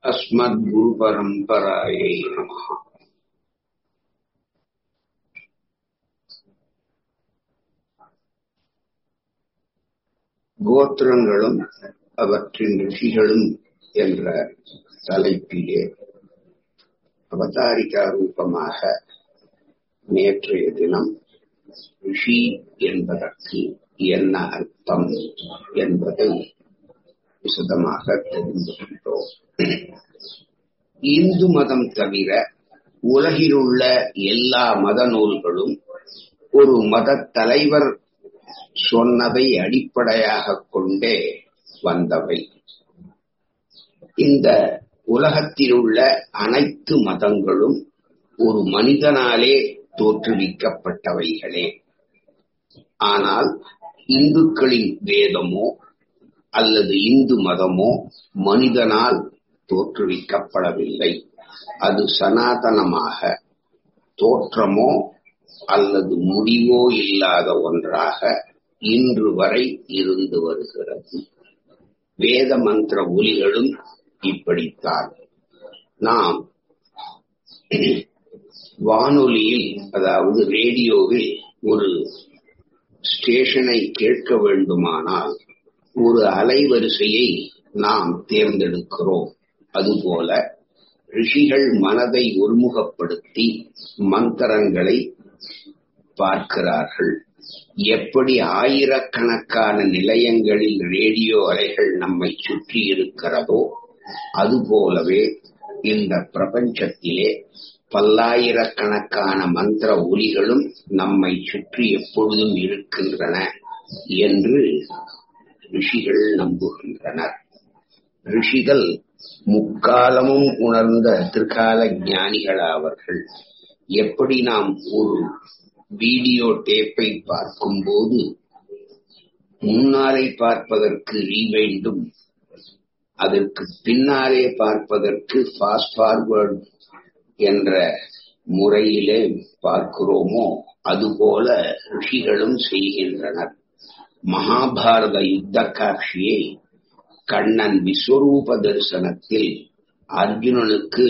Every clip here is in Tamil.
अस्मद्गुरुपरम्परायै नमः கோத்திரங்களும் அவற்றின் ரிஷிகளும் என்ற தலைப்பிலே அவதாரிகா ரூபமாக நேற்றைய தினம் ரிஷி என்பதற்கு என்ன அர்த்தம் என்பதை விசதமாக தெரிந்து கொண்டோம் இந்து மதம் தவிர உலகிலுள்ள எல்லா மத நூல்களும் ஒரு மத தலைவர் சொன்னதை அடிப்படையாக கொண்டே வந்தவை இந்த உலகத்தில் உள்ள அனைத்து மதங்களும் ஒரு மனிதனாலே தோற்றுவிக்கப்பட்டவைகளே ஆனால் இந்துக்களின் வேதமோ அல்லது இந்து மதமோ மனிதனால் தோற்றுவிக்கப்படவில்லை அது சனாதனமாக தோற்றமோ அல்லது முடிவோ இல்லாத ஒன்றாக இன்று வரை இருந்து வருகிறது வேத மந்திர ஒலிகளும் இப்படித்தான் நாம் வானொலியில் அதாவது ரேடியோவில் ஒரு ஸ்டேஷனை கேட்க வேண்டுமானால் ஒரு அலைவரிசையை நாம் தேர்ந்தெடுக்கிறோம் அதுபோல ரிஷிகள் மனதை ஒருமுகப்படுத்தி மந்திரங்களை பார்க்கிறார்கள் எப்படி ஆயிரக்கணக்கான நிலையங்களில் ரேடியோ அலைகள் நம்மை சுற்றி இருக்கிறதோ அதுபோலவே இந்த பிரபஞ்சத்திலே பல்லாயிரக்கணக்கான மந்திர ஒலிகளும் நம்மை சுற்றி எப்பொழுதும் இருக்கின்றன என்று ரிஷிகள் நம்புகின்றனர் ரிஷிகள் முக்காலமும் உணர்ந்த திருக்கால ஞானிகளாவர்கள் எப்படி நாம் ஒரு வீடியோ டேப்பை பார்க்கும்போது முன்னாலே பார்ப்பதற்கு ரீவைண்டும் அதற்கு பின்னாலே பார்ப்பதற்கு ஃபாஸ்ட் ஃபார்வர்ட் என்ற முறையிலே பார்க்கிறோமோ அதுபோல ரிஷிகளும் செய்கின்றனர் மகாபாரத யுத்த காட்சியை கண்ணன் விஸ்வரூப தரிசனத்தில் அர்ஜுனனுக்கு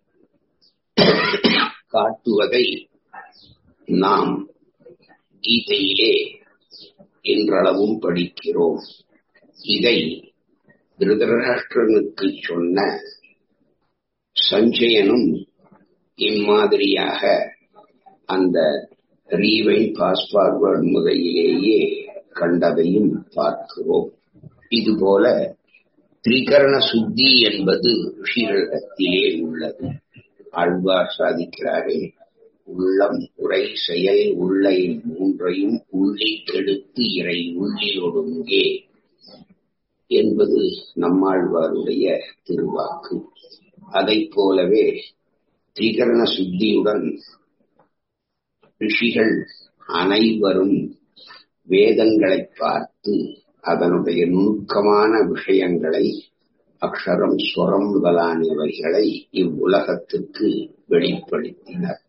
காட்டுவதை நாம் கீதையிலே இன்றளவும் படிக்கிறோம் இதை திருதராஷ்டிரனுக்கு சொன்ன சஞ்சயனும் இம்மாதிரியாக அந்த ரீவைன் பாஸ்பார்வர்ட் முறையிலேயே கண்டதையும் பார்க்கிறோம் இதுபோல திரிகரண சுத்தி என்பது ரிஷிகளிடத்திலே உள்ளது ஆழ்வார் சாதிக்கிறாரே உள்ளம் உரை செயல் உள்ளை மூன்றையும் உள்ளி கெடுத்து இறை உள்ளில் ஒடுங்கே என்பது நம்மாழ்வாருடைய திருவாக்கு அதை போலவே திரிகரண சுத்தியுடன் ரிஷிகள் அனைவரும் வேதங்களை பார்த்து அதனுடைய நுணுக்கமான விஷயங்களை அக்ஷரம் ஸ்வரம் முதலானவைகளை இவ்வுலகத்திற்கு வெளிப்படுத்தினர்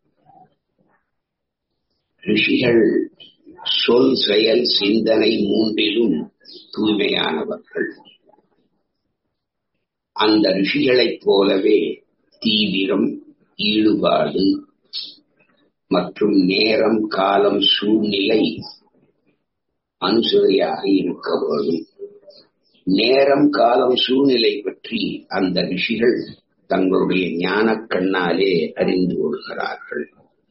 ரிஷிகள் சொல் செயல் சிந்தனை மூன்றிலும் தூய்மையானவர்கள் அந்த ரிஷிகளைப் போலவே தீவிரம் ஈடுபாடு மற்றும் நேரம் காலம் சூழ்நிலை அனுசரியாக இருக்க வேண்டும் நேரம் காலம் சூழ்நிலை பற்றி அந்த ரிஷிகள் தங்களுடைய ஞான கண்ணாலே அறிந்து கொள்கிறார்கள்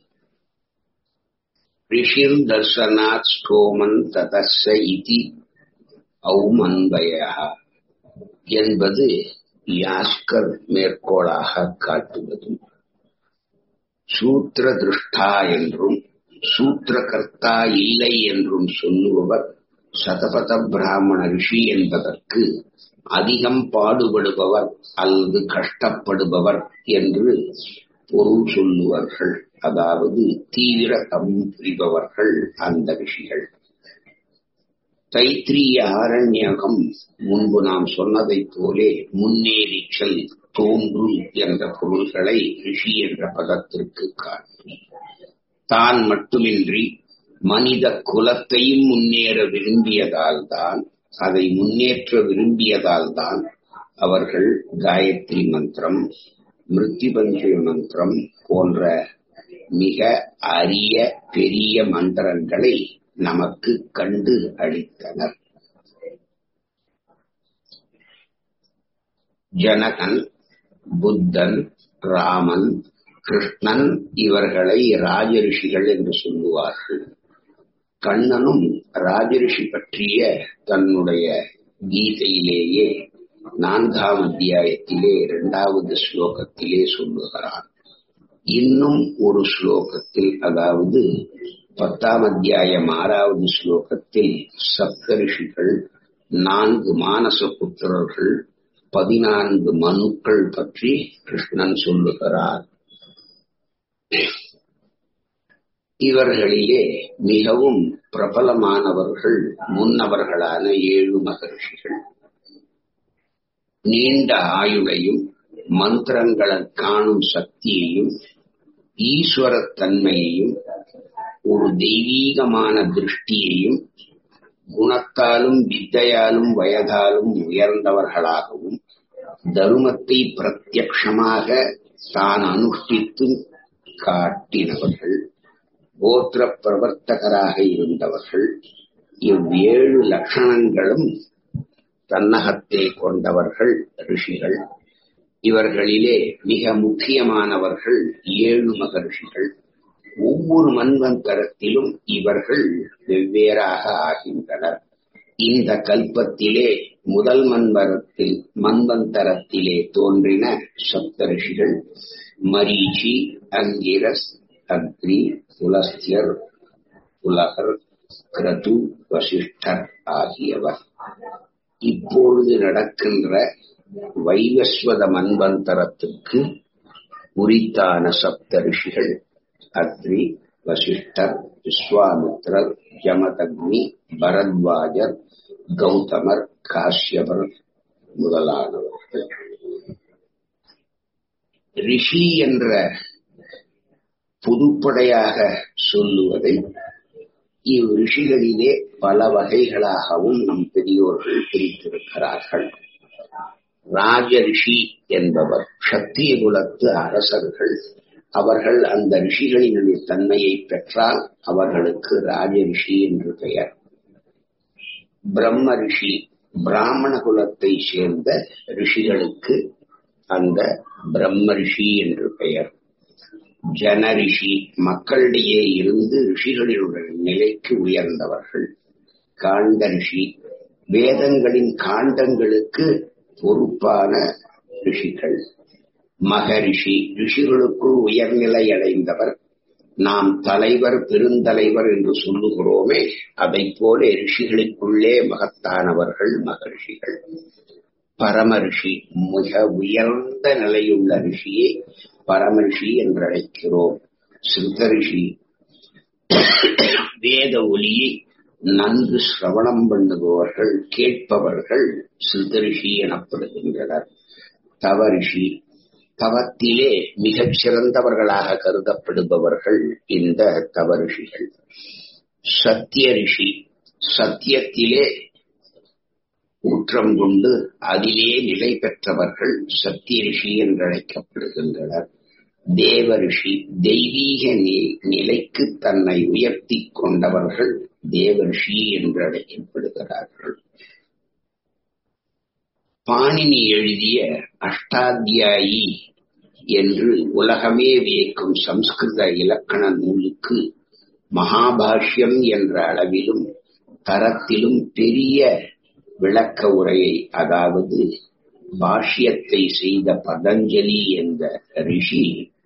ரிஷிர் தர்சனாத் ஸ்டோமன் ததச இதி ஔமன்பயா என்பது யாஸ்கர் மேற்கோளாக காட்டுவதும் சூத்திர திருஷ்டா என்றும் சூத்திரகர்த்தா இல்லை என்றும் சொல்லுபவர் சதபத பிராமண ரிஷி என்பதற்கு அதிகம் பாடுபடுபவர் அல்லது கஷ்டப்படுபவர் என்று பொருள் சொல்லுவார்கள் அதாவது தீவிர தம் புரிபவர்கள் அந்த ரிஷிகள் தைத்திரிய ஆரண்யகம் முன்பு நாம் சொன்னதைப் போலே முன்னேறிச்சல் தோன்று என்ற பொருள்களை ரிஷி என்ற பதத்திற்கு காட்டி தான் மட்டுமின்றி மனித குலத்தையும் முன்னேற விரும்பியதால் தான் அதை முன்னேற்ற விரும்பியதால் தான் அவர்கள் காயத்ரி மந்திரம் மிருத்திபஞ்சய மந்திரம் போன்ற மிக அரிய பெரிய மந்திரங்களை நமக்கு கண்டு அளித்தனர் ஜனகன் புத்தன் ராமன் கிருஷ்ணன் இவர்களை ராஜரிஷிகள் என்று சொல்லுவார்கள் கண்ணனும் ராஜரிஷி பற்றிய தன்னுடைய கீதையிலேயே நான்காம் அத்தியாயத்திலே இரண்டாவது ஸ்லோகத்திலே சொல்லுகிறான் இன்னும் ஒரு ஸ்லோகத்தில் அதாவது பத்தாம் அத்தியாயம் ஆறாவது ஸ்லோகத்தில் சப்தரிஷிகள் நான்கு மானச புத்திரர்கள் பதினான்கு மனுக்கள் பற்றி கிருஷ்ணன் சொல்லுகிறார் இவர்களிலே மிகவும் பிரபலமானவர்கள் முன்னவர்களான ஏழு மகர்ஷிகள் நீண்ட ஆயுளையும் மந்திரங்களை காணும் சக்தியையும் ஈஸ்வரத்தன்மையையும் ஒரு தெய்வீகமான திருஷ்டியையும் குணத்தாலும் வித்தையாலும் வயதாலும் உயர்ந்தவர்களாகவும் தருமத்தை பிரத்யக்ஷமாக தான் அனுஷ்டித்து காட்டினவர்கள் கோத்திர பிரவர்த்தகராக இருந்தவர்கள் இவ்வேழு லட்சணங்களும் தன்னகத்தை கொண்டவர்கள் ரிஷிகள் இவர்களிலே மிக முக்கியமானவர்கள் ஏழு மகர்ஷிகள் ஒவ்வொரு மன்வந்தரத்திலும் இவர்கள் வெவ்வேறாக ஆகின்றனர் இந்த கல்பத்திலே முதல் மன்வரத்தில் மன்வந்தரத்திலே தோன்றின சப்தரிஷிகள் மரீச்சி அங்கிரஸ் அக்னி புலஸ்தியர் புலகர் கிரது வசிஷ்டர் ஆகியவர் இப்பொழுது நடக்கின்ற வைவஸ்வத மன்வந்தரத்துக்கு உரித்தான சப்த ரிஷிகள் அத்ரி வசிஷ்டர் விஸ்வாமித்ரர் யமதக்னி பரத்வாஜர் கௌதமர் காஷ்யபர் முதலானவர்கள் ரிஷி என்ற புதுப்படையாக சொல்லுவதை இவ் ரிஷிகளிலே பல வகைகளாகவும் நம் பெரியோர்கள் பிரித்திருக்கிறார்கள் ராஜ ரிஷி என்பவர் சத்திய குலத்து அரசர்கள் அவர்கள் அந்த ரிஷிகளினுடைய தன்மையை பெற்றால் அவர்களுக்கு ராஜ ரிஷி என்று பெயர் பிரம்ம ரிஷி பிராமண குலத்தை சேர்ந்த ரிஷிகளுக்கு அந்த பிரம்ம ரிஷி என்று பெயர் ஜனரிஷி மக்களிடையே இருந்து ரிஷிகளினுடைய நிலைக்கு உயர்ந்தவர்கள் காண்ட ரிஷி வேதங்களின் காண்டங்களுக்கு பொறுப்பான ரிஷிகள் மகரிஷி ரிஷிகளுக்குள் உயர்நிலை அடைந்தவர் நாம் தலைவர் பெருந்தலைவர் என்று சொல்லுகிறோமே அதை போல ரிஷிகளுக்குள்ளே மகத்தானவர்கள் மகரிஷிகள் பரமரிஷி மிக உயர்ந்த நிலையுள்ள ரிஷியை பரமரிஷி என்று அழைக்கிறோம் சிறுதரிஷி வேத ஒலியை நன்கு சிரவணம் பண்ணுபவர்கள் கேட்பவர்கள் சிறுதரிஷி எனப்படுகின்றனர் தவரிஷி தவத்திலே மிகச் சிறந்தவர்களாக கருதப்படுபவர்கள் இந்த தவரிஷிகள் சத்திய ரிஷி சத்தியத்திலே ஊற்றம் கொண்டு அதிலே நிலை பெற்றவர்கள் சத்திய ரிஷி என்று அழைக்கப்படுகின்றனர் தேவ ரிஷி தெய்வீக நிலைக்கு தன்னை உயர்த்தி கொண்டவர்கள் தேவ ரிஷி என்று அழைக்கப்படுகிறார்கள் பாணினி எழுதிய அஷ்டாத்தியாயி என்று உலகமே வியக்கும் சம்ஸ்கிருத இலக்கண நூலுக்கு மகாபாஷ்யம் என்ற அளவிலும் தரத்திலும் பெரிய விளக்க உரையை அதாவது பாஷ்யத்தை செய்த பதஞ்சலி என்ற ரிஷி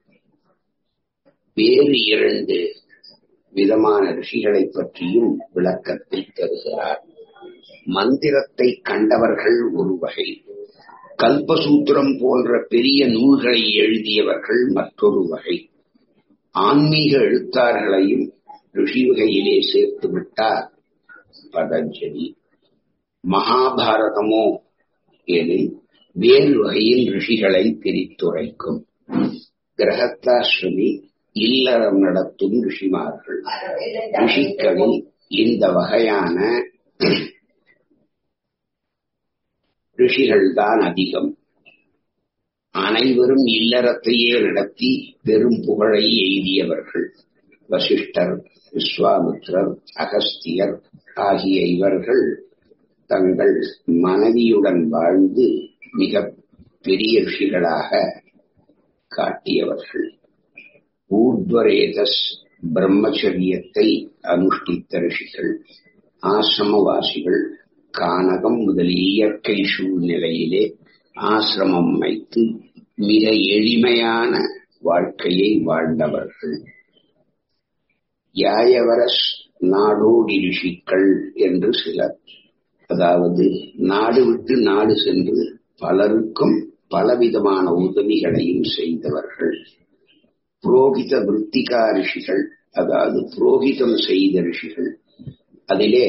வேறு இரண்டு விதமான ரிஷிகளை பற்றியும் விளக்கத்தை தருகிறார் மந்திரத்தை கண்டவர்கள் ஒரு வகை கல்பசூத்திரம் போன்ற பெரிய நூல்களை எழுதியவர்கள் மற்றொரு வகை ஆன்மீக எழுத்தார்களையும் ரிஷி வகையிலே சேர்த்து விட்டார் பதஞ்சலி மகாபாரதமோ எனில் வேறு வகையில் ரிஷிகளை பிரித்துரைக்கும் கிரகத்தாஸ்ரமி இல்லறம் நடத்தும் ரிஷிமார்கள் ரிஷிக்களில் இந்த வகையான ரிஷிகள் தான் அதிகம் அனைவரும் இல்லறத்தையே நடத்தி பெரும் புகழை எய்தியவர்கள் வசிஷ்டர் விஸ்வாமித்ரர் அகஸ்தியர் ஆகிய இவர்கள் தங்கள் மனைவியுடன் வாழ்ந்து மிக பெரிய ரிஷிகளாக காட்டியவர்கள் ஊர்துவரேதஸ் பிரம்மச்சரியத்தை அனுஷ்டித்த ரிஷிகள் ஆசிரமவாசிகள் கானகம் முதலிய இயற்கை சூழ்நிலையிலே ஆசிரமம் அமைத்து மிக எளிமையான வாழ்க்கையை வாழ்ந்தவர்கள் யாயவரஸ் நாடோடி ரிஷிக்கள் என்று சிலர் அதாவது நாடு விட்டு நாடு சென்று பலருக்கும் பலவிதமான உதவிகளையும் செய்தவர்கள் புரோகித விற்த்திகா ரிஷிகள் அதாவது புரோகிதம் செய்த ரிஷிகள் அதிலே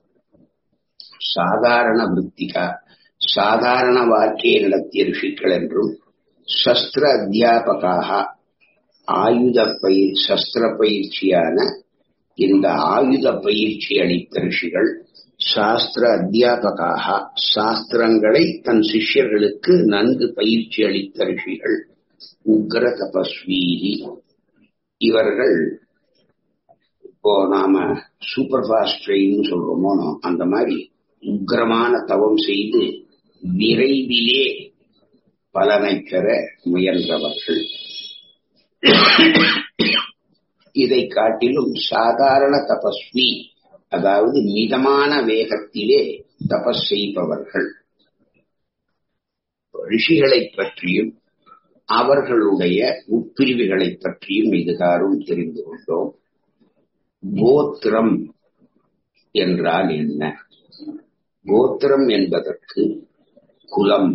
சாதாரண விற்த்திகா சாதாரண வாழ்க்கையை நடத்திய ரிஷிகள் என்றும் சஸ்திர அத்தியாபகாக ஆயுத பயிர் சஸ்திர பயிற்சியான இந்த ஆயுத பயிற்சி அளித்த ரிஷிகள் சாஸ்திர அத்தியாபகாக சாஸ்திரங்களை தன் சிஷ்யர்களுக்கு நன்கு பயிற்சி அளித்த ரிஷிகள் உக்ர தபஸ்வீதி இவர்கள் இப்போ நாம சூப்பர் ஃபாஸ்ட் ட்ரெயின் சொல்றோமோ அந்த மாதிரி உக்ரமான தவம் செய்து விரைவிலே பலனை பெற முயன்றவர்கள் இதை காட்டிலும் சாதாரண தபஸ்வி அதாவது மிதமான வேகத்திலே தபஸ் செய்பவர்கள் ரிஷிகளை பற்றியும் அவர்களுடைய உட்பிரிவுகளை பற்றியும் இதுகாரும் தெரிந்து கொண்டோம் கோத்திரம் என்றால் என்ன கோத்திரம் என்பதற்கு குலம்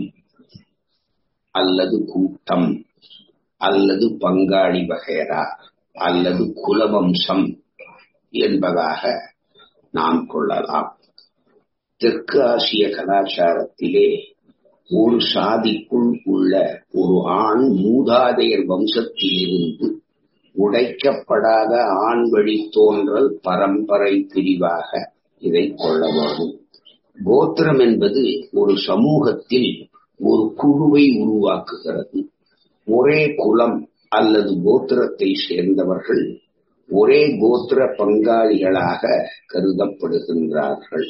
அல்லது கூட்டம் அல்லது பங்காளி வகைரா அல்லது குலவம்சம் என்பதாக நாம் கொள்ளலாம் தெற்கு ஆசிய கலாச்சாரத்திலே ஒரு சாதிக்குள் உள்ள ஒரு ஆண் மூதாதையர் வம்சத்திலிருந்து உடைக்கப்படாத ஆண் வழி தோன்றல் பரம்பரை பிரிவாக இதை கொள்ள வேண்டும் கோத்திரம் என்பது ஒரு சமூகத்தில் ஒரு குழுவை உருவாக்குகிறது ஒரே குலம் அல்லது கோத்திரத்தை சேர்ந்தவர்கள் ஒரே கோத்திர பங்காளிகளாக கருதப்படுகின்றார்கள்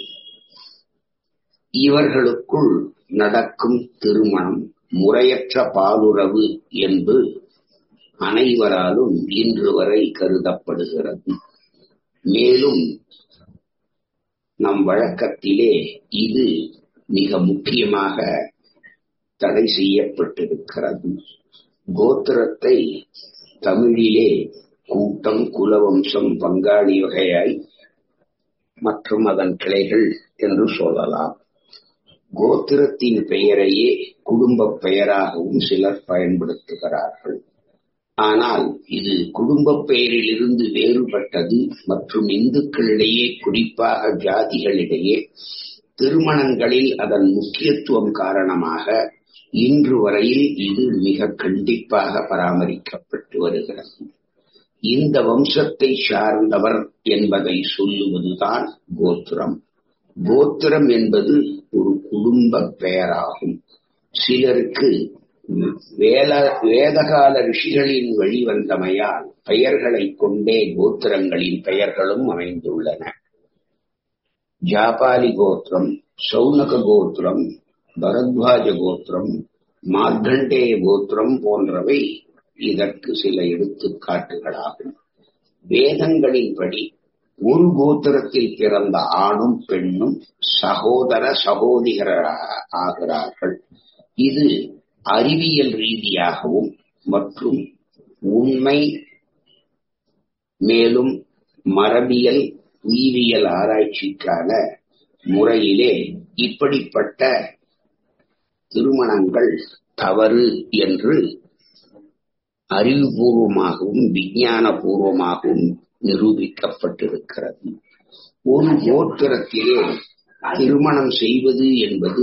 இவர்களுக்குள் நடக்கும் திருமணம் முறையற்ற பாலுறவு என்று அனைவராலும் இன்று வரை கருதப்படுகிறது மேலும் நம் வழக்கத்திலே இது மிக முக்கியமாக தடை செய்யப்பட்டிருக்கிறது கோத்திரத்தை தமிழிலே கூட்டம் குலவம்சம் பங்காளி வகையாய் மற்றும் அதன் கிளைகள் என்று சொல்லலாம் கோத்திரத்தின் பெயரையே குடும்ப பெயராகவும் சிலர் பயன்படுத்துகிறார்கள் ஆனால் இது குடும்ப பெயரிலிருந்து வேறுபட்டது மற்றும் இந்துக்களிடையே குறிப்பாக ஜாதிகளிடையே திருமணங்களில் அதன் முக்கியத்துவம் காரணமாக இன்று வரையில் இது மிக கண்டிப்பாக பராமரிக்கப்பட்டு வருகிறது இந்த வம்சத்தை சார்ந்தவர் என்பதை சொல்லுவதுதான் கோத்திரம் கோத்திரம் என்பது ஒரு குடும்ப பெயராகும் சிலருக்கு வேல வேதகால ரிஷிகளின் வழிவந்தமையால் பெயர்களை கொண்டே கோத்திரங்களின் பெயர்களும் அமைந்துள்ளன ஜாபாலி கோத்திரம் சௌனக கோத்திரம் பரத்வாஜ கோத்திரம் மார்கண்டேய கோத்திரம் போன்றவை இதற்கு சில எடுத்துக்காட்டுகளாகும் வேதங்களின்படி ஒரு கோத்திரத்தில் பிறந்த ஆணும் பெண்ணும் சகோதர சகோதரராக ஆகிறார்கள் இது அறிவியல் ரீதியாகவும் மற்றும் உண்மை மேலும் மரபியல் உயிரியல் ஆராய்ச்சிக்கான முறையிலே இப்படிப்பட்ட திருமணங்கள் தவறு என்று அறிவுபூர்வமாகவும் விஞ்ஞான பூர்வமாகவும் நிரூபிக்கப்பட்டிருக்கிறது ஒரு கோத்திரத்திலே திருமணம் செய்வது என்பது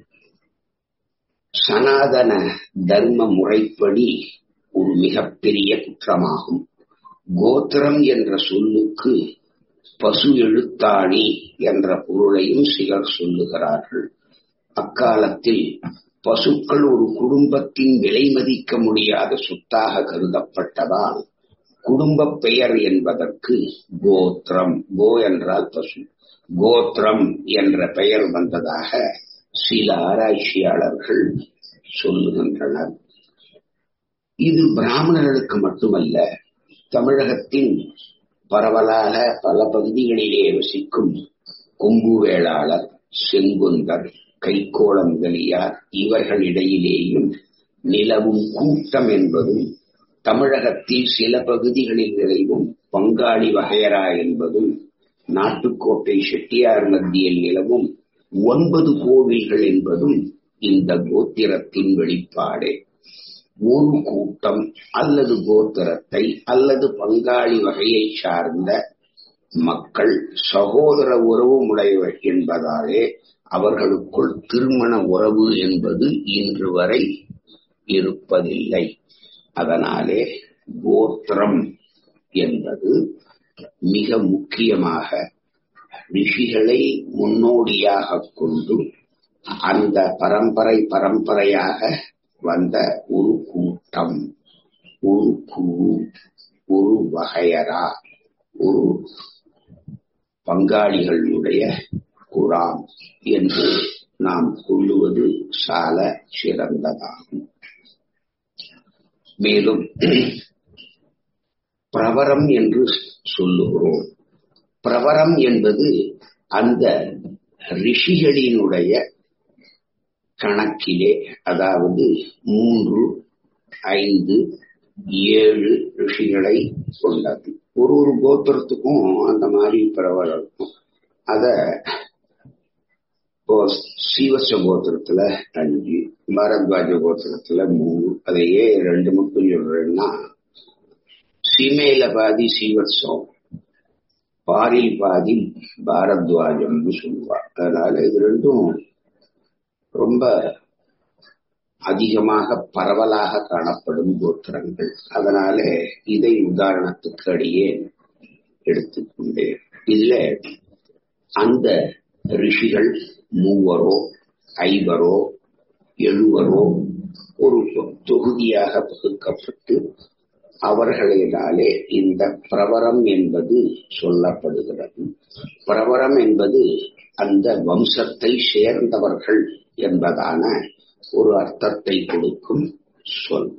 சனாதன தர்ம முறைப்படி ஒரு மிகப்பெரிய குற்றமாகும் கோத்திரம் என்ற சொல்லுக்கு பசு எழுத்தாணி என்ற பொருளையும் சிலர் சொல்லுகிறார்கள் அக்காலத்தில் பசுக்கள் ஒரு குடும்பத்தின் விலை மதிக்க முடியாத சொத்தாக கருதப்பட்டதால் குடும்ப பெயர் என்பதற்கு கோத்திரம் கோ என்றால் பசு கோத்திரம் என்ற பெயர் வந்ததாக சில ஆராய்ச்சியாளர்கள் சொல்லுகின்றனர் இது பிராமணர்களுக்கு மட்டுமல்ல தமிழகத்தின் பரவலாக பல பகுதிகளிலே வசிக்கும் கொங்கு வேளாளர் செங்குந்தர் கைகோளம் முதலியார் இவர்களிடையிலேயும் நிலவும் கூட்டம் என்பதும் தமிழகத்தில் சில பகுதிகளில் நிலவும் பங்காளி வகையரா என்பதும் நாட்டுக்கோட்டை செட்டியார் மத்தியில் நிலவும் ஒன்பது கோவில்கள் என்பதும் இந்த கோத்திரத்தின் வெளிப்பாடே ஒரு கூட்டம் அல்லது கோத்திரத்தை அல்லது பங்காளி வகையை சார்ந்த மக்கள் சகோதர உறவு உடையவர் என்பதாலே அவர்களுக்குள் திருமண உறவு என்பது இன்று வரை இருப்பதில்லை அதனாலே கோத்திரம் என்பது மிக முக்கியமாக ரிஷிகளை முன்னோடியாக கொண்டு அந்த பரம்பரை பரம்பரையாக வந்த ஒரு கூட்டம் ஒரு குழு ஒரு வகையரா ஒரு பங்காளிகளுடைய குழாம் என்று நாம் கொள்ளுவது சால சிறந்ததாகும் மேலும் பிரவரம் என்று சொல்லுகிறோம் பிரவரம் என்பது அந்த ரிஷிகளினுடைய கணக்கிலே அதாவது மூன்று ஐந்து ஏழு ரிஷிகளை கொண்டது ஒரு ஒரு கோத்திரத்துக்கும் அந்த மாதிரி பிரபலம் இருக்கும் அத இப்போ சீவச கோத்திரத்துல அஞ்சு பாரத்வாஜ கோத்திரத்துல மூணு அதையே ரெண்டு மட்டும் சொல்றேன்னா சீமையில பாதி சீவத்சம் பாரில் பாதி பாரத்வாஜம்னு சொல்லுவா அதனால இது ரெண்டும் ரொம்ப அதிகமாக பரவலாக காணப்படும் கோத்திரங்கள் அதனால இதை உதாரணத்துக்கு அடியே எடுத்துக்கொண்டேன் இதுல அந்த ரிஷிகள் மூவரோ ஐவரோ எழுவரோ ஒரு தொகுதியாக பகுக்கப்பட்டு அவர்களினாலே இந்த பிரவரம் என்பது சொல்லப்படுகிறது பிரவரம் என்பது அந்த வம்சத்தை சேர்ந்தவர்கள் என்பதான ஒரு அர்த்தத்தை கொடுக்கும் சொல்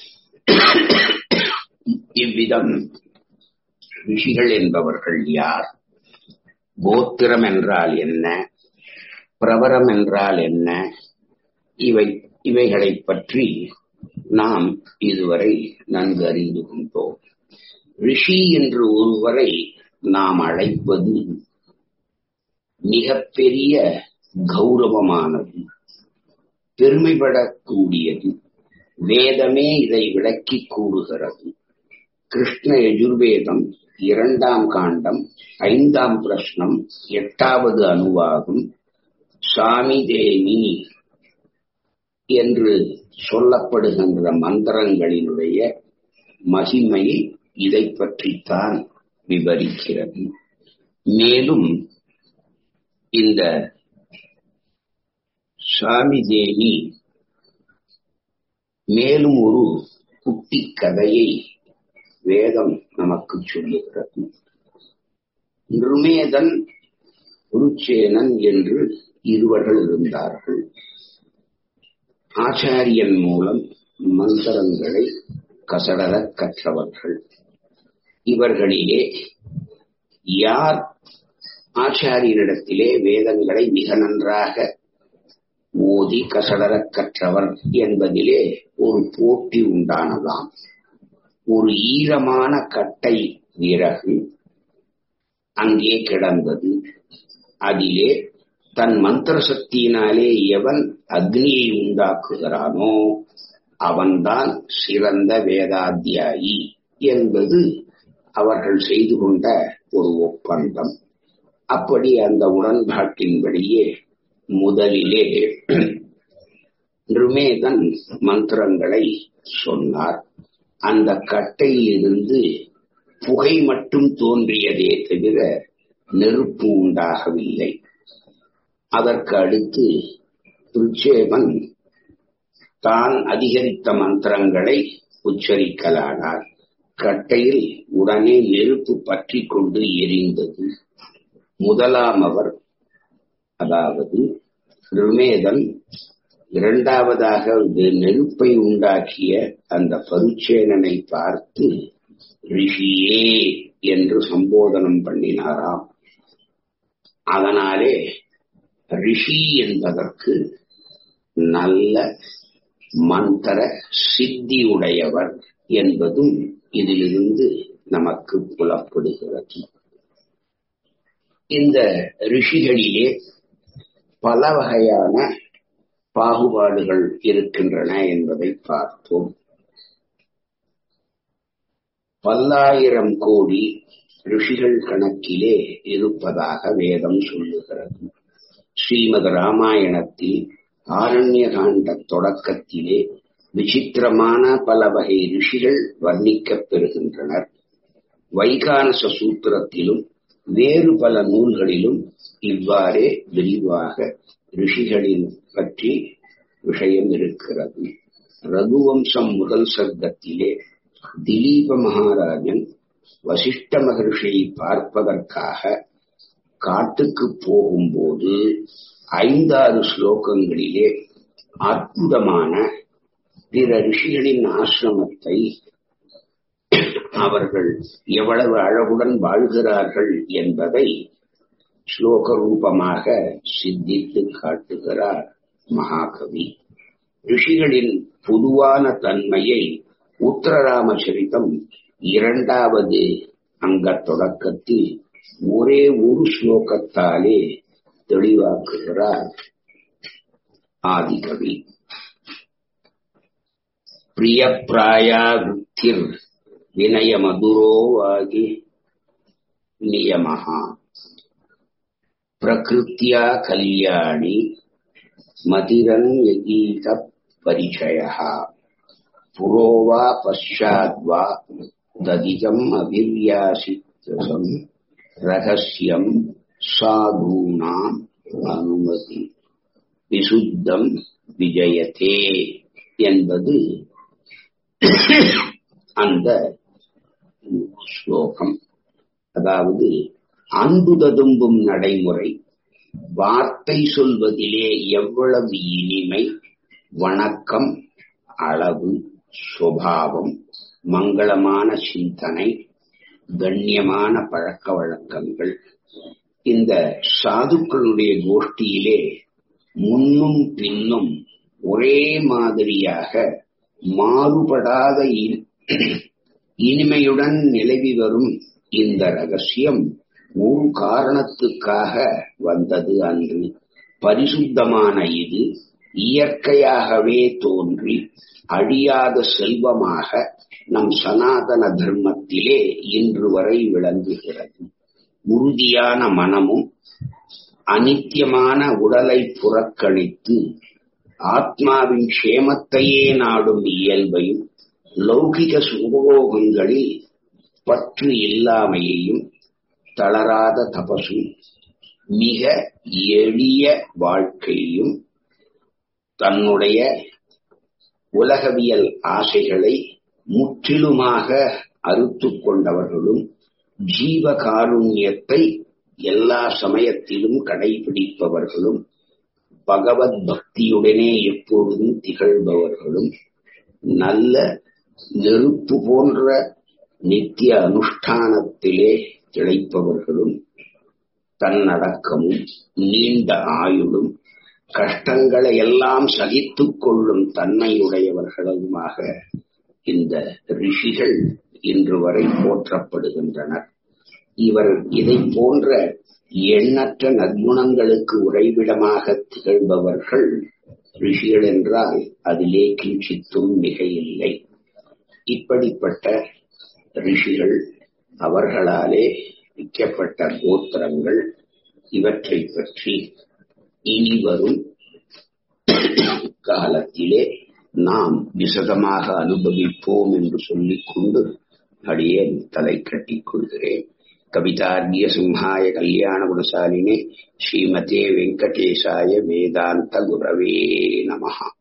இவ்விதம் ரிஷிகள் என்பவர்கள் யார் கோத்திரம் என்றால் என்ன பிரவரம் என்றால் என்ன இவை இவைகளை பற்றி நாம் இதுவரை நன்கு அறிந்து கொண்டோம் ரிஷி என்று ஒருவரை நாம் அழைப்பது மிகப்பெரிய கௌரவமானது பெருமைப்படக்கூடியது வேதமே இதை விளக்கி கூறுகிறது கிருஷ்ண யஜுர்வேதம் இரண்டாம் காண்டம் ஐந்தாம் பிரஷ்னம் எட்டாவது அணுவாகும் சாமி தேவி என்று சொல்லப்படுகின்ற மந்திரங்களினுடைய மகிமை இதை பற்றித்தான் விவரிக்கிறது மேலும் இந்த சாமி தேவி மேலும் ஒரு குட்டி கதையை வேதம் நமக்கு சொல்லுகிறது நிருமேதன் குருச்சேனன் என்று இருவர்கள் இருந்தார்கள் ஆச்சாரியன் மூலம் மந்திரங்களை கசடரக் கற்றவர்கள் இவர்களிலே யார் ஆச்சாரியனிடத்திலே வேதங்களை மிக நன்றாக ஓதி கசடரக் கற்றவர் என்பதிலே ஒரு போட்டி உண்டானதாம் ஒரு ஈரமான கட்டை விறகு அங்கே கிடந்தது அதிலே தன் மந்திர சக்தியினாலே எவன் அக்னியை உண்டாக்குகிறானோ அவன்தான் சிறந்த வேதாத்தியாயி என்பது அவர்கள் செய்து கொண்ட ஒரு ஒப்பந்தம் அப்படி அந்த உடன்பாட்டின்படியே முதலிலே நிருமேதன் மந்திரங்களை சொன்னார் அந்த கட்டையிலிருந்து புகை மட்டும் தோன்றியதே தவிர நெருப்பு உண்டாகவில்லை அதற்கு அடுத்து துல்சேவன் தான் அதிகரித்த மந்திரங்களை உச்சரிக்கலானார் கட்டையில் உடனே நெருப்பு பற்றி கொண்டு எரிந்தது முதலாம் அவர் அதாவது ருமேதன் இரண்டாவதாக நெருப்பை உண்டாக்கிய அந்த பருச்சேனனை பார்த்து ரிஷியே என்று சம்போதனம் பண்ணினாராம் அதனாலே ரிஷி என்பதற்கு நல்ல மந்திர சித்தி உடையவர் என்பதும் இதிலிருந்து நமக்கு புலப்படுகிறது இந்த ரிஷிகளிலே பல வகையான பாகுபாடுகள் இருக்கின்றன என்பதை பார்த்தோம் பல்லாயிரம் கோடி ரிஷிகள் கணக்கிலே இருப்பதாக வேதம் சொல்லுகிறது ஸ்ரீமத் ராமாயணத்தில் ஆரண்ய காண்ட தொடக்கத்திலே விசித்திரமான பல வகை ரிஷிகள் வர்ணிக்கப் பெறுகின்றனர் வைகானச சூத்திரத்திலும் வேறு பல நூல்களிலும் இவ்வாறே விரிவாக ரிஷிகளின் பற்றி விஷயம் இருக்கிறது ரகுவம்சம் முதல் சர்க்கத்திலே திலீப மகாராஜன் வசிஷ்ட மகர்ஷியை பார்ப்பதற்காக காட்டுக்கு போகும்போது ஐந்தாறு ஸ்லோகங்களிலே அற்புதமான பிற ரிஷிகளின் ஆசிரமத்தை அவர்கள் எவ்வளவு அழகுடன் வாழ்கிறார்கள் என்பதை ஸ்லோக ரூபமாக சித்தித்து காட்டுகிறார் மகாகவி ரிஷிகளின் பொதுவான தன்மையை உத்தரராமச்சரிதம் இரண்டாவது அங்க தொடக்கத்தில் ஒரே ஒரு ஸ்லோகத்தாலே தெளிவாக்குகிறார் ஆதிகவி பிரியப்பிராயா விருத்திர் வினயமதுரோவாகி நியமஹா பிரகிருத்தியா கல்யாணி மதிரன் யகீத பரிச்சய புரோவா பஷாத்வா ததிகம் அபிவியாசித்தம் ரகசியம் சாதூனாம் அனுமதி விசுத்தம் விஜயத்தே என்பது அந்த ஸ்லோகம் அதாவது அன்பு ததும்பும் நடைமுறை வார்த்தை சொல்வதிலே எவ்வளவு இனிமை வணக்கம் அளவு சுபாவம் மங்களமான சிந்தனை கண்ணியமான பழக்க வழக்கங்கள் இந்த சாதுக்களுடைய கோஷ்டியிலே முன்னும் பின்னும் ஒரே மாதிரியாக மாறுபடாத இனிமையுடன் நிலவி வரும் இந்த ரகசியம் ஒரு காரணத்துக்காக வந்தது அன்று பரிசுத்தமான இது இயற்கையாகவே தோன்றி அழியாத செல்வமாக நம் சனாதன தர்மத்திலே இன்று வரை விளங்குகிறது உறுதியான மனமும் அனித்தியமான உடலை புறக்கணித்து ஆத்மாவின் க்ஷேமத்தையே நாடும் இயல்பையும் லௌகிக சுபோகங்களில் பற்று இல்லாமையையும் தளராத தபசும் மிக எளிய வாழ்க்கையும் தன்னுடைய உலகவியல் ஆசைகளை முற்றிலுமாக அறுத்து கொண்டவர்களும் ஜீவ காருண்யத்தை எல்லா சமயத்திலும் கடைபிடிப்பவர்களும் பகவத் பக்தியுடனே எப்பொழுதும் திகழ்பவர்களும் நல்ல நெருப்பு போன்ற நித்திய அனுஷ்டானத்திலே திளைப்பவர்களும் தன்னடக்கமும் நீண்ட ஆயுளும் கஷ்டங்களை எல்லாம் சகித்துக் கொள்ளும் தன்மையுடையவர்களுமாக இந்த ரிஷிகள் இன்று வரை போற்றப்படுகின்றனர் இவர் இதை போன்ற எண்ணற்ற நற்குணங்களுக்கு உறைவிடமாக திகழ்பவர்கள் ரிஷிகள் என்றால் அதிலே கிஞ்சித்தும் மிக இல்லை இப்படிப்பட்ட ரிஷிகள் அவர்களாலே விற்கப்பட்ட கோத்திரங்கள் இவற்றை பற்றி இனி வரும் காலத்திலே நாம் விசதமாக அனுபவிப்போம் என்று சொல்லிக் கொண்டு அடியே தலை கட்டிக் கொள்கிறேன் கவிதார்கிய சிம்ஹாய கல்யாண குணசாலினே ஸ்ரீமதே வெங்கடேசாய வேதாந்த குரவே நமஹா